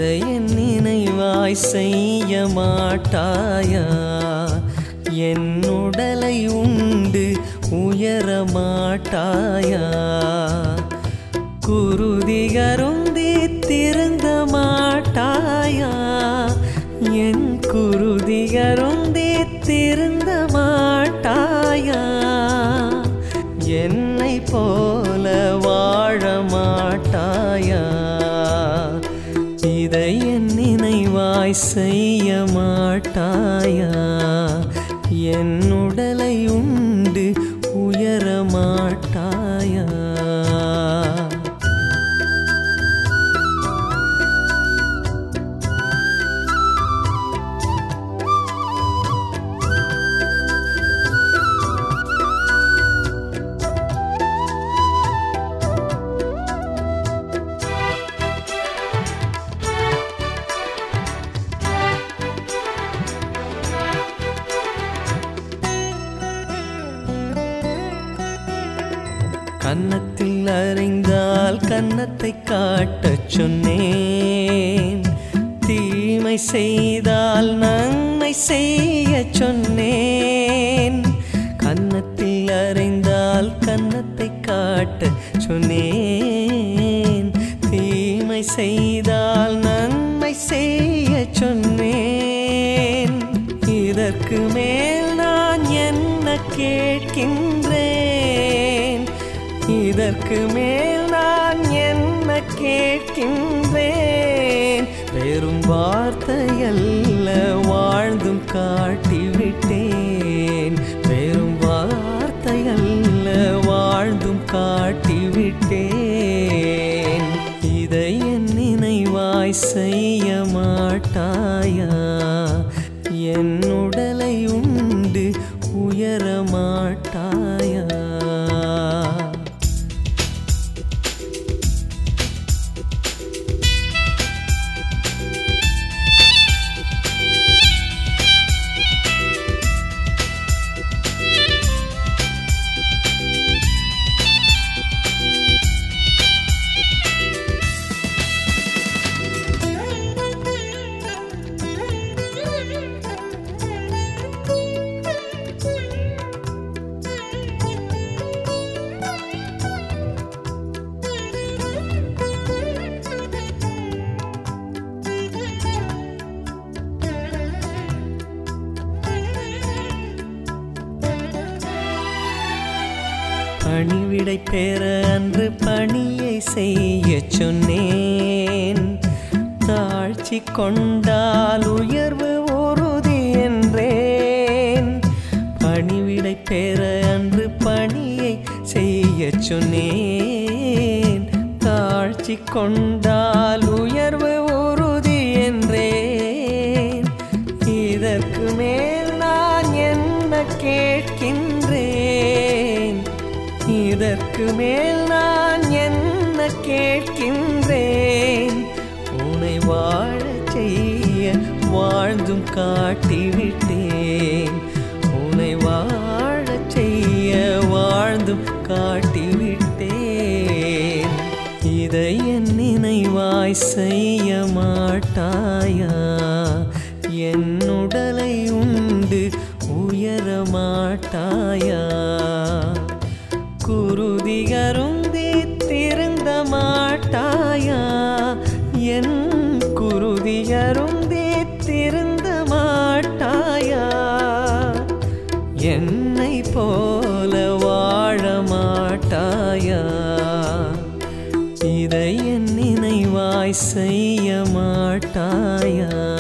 இதை என் நினைவாய் செய்ய மாட்டாயா என் உடலை உண்டு உயர மாட்டாயா குருதிகருந்தி திருந்த மாட்டாயா என் குருதிகருந்தி திருந்த மாட்டாயா என்னை போல வாழ மாட்டாயா இதை என் நினைவாய் செய்ய மாட்டாயா என் உடலை உண்டு உயர மாட்டாயா கன்னத்தில் அறைந்தால் கன்னத்தை காட்டச் சொன்னேன் தீமை செய்தால் நன்மை செய்ய சொன்னேன் கன்னத்தில் அறைந்தால் கன்னத்தை காட்ட சொன்னேன் தீமை செய்தால் நன்மை செய்ய சொன்னேன் இதற்கு மேல் நான் என்ன கேட்கின்றேன் இதற்கு மேல் நான் என்ன கேட்கின்றேன் வெறும் வார்த்தையல்ல வாழ்ந்தும் காட்டிவிட்டேன் வெறும் வார்த்தையல்ல வாழ்ந்தும் காட்டிவிட்டேன் இதை என் நினைவாய் செய்ய மாட்டாயா என் உடலை உண்டு உயர மாட்டாயா பணிவிடை பெற அன்று பணியை செய்ய சொன்னேன் தாழ்ச்சி கொண்டால் உயர்வு உறுதி என்றேன் பணிவிடை பெற அன்று பணியை செய்ய சொன்னேன் தாழ்ச்சி கொண்டால் உயர்வு உறுதி என்றேன் இதற்கு மேல் நான் என்ன கேட்கின்றேன் இதற்கு மேல் நான் என்ன கேட்கின்றேன் உன்னை வாழச் செய்ய வாழ்ந்தும் காட்டிவிட்டேன் உன்னை வாழச் செய்ய வாழ்ந்தும் காட்டிவிட்டேன் இதை என் நினைவாய் செய்ய மாட்டாயா என் உடலை உண்டு உயர மாட்டாயா குருதிகருந்தி திருந்த மாட்டாயா என் குருதிகருந்தி திருந்த மாட்டாயா என்னை போல வாழ மாட்டாயா இதை என் நினைவாய் செய்ய மாட்டாயா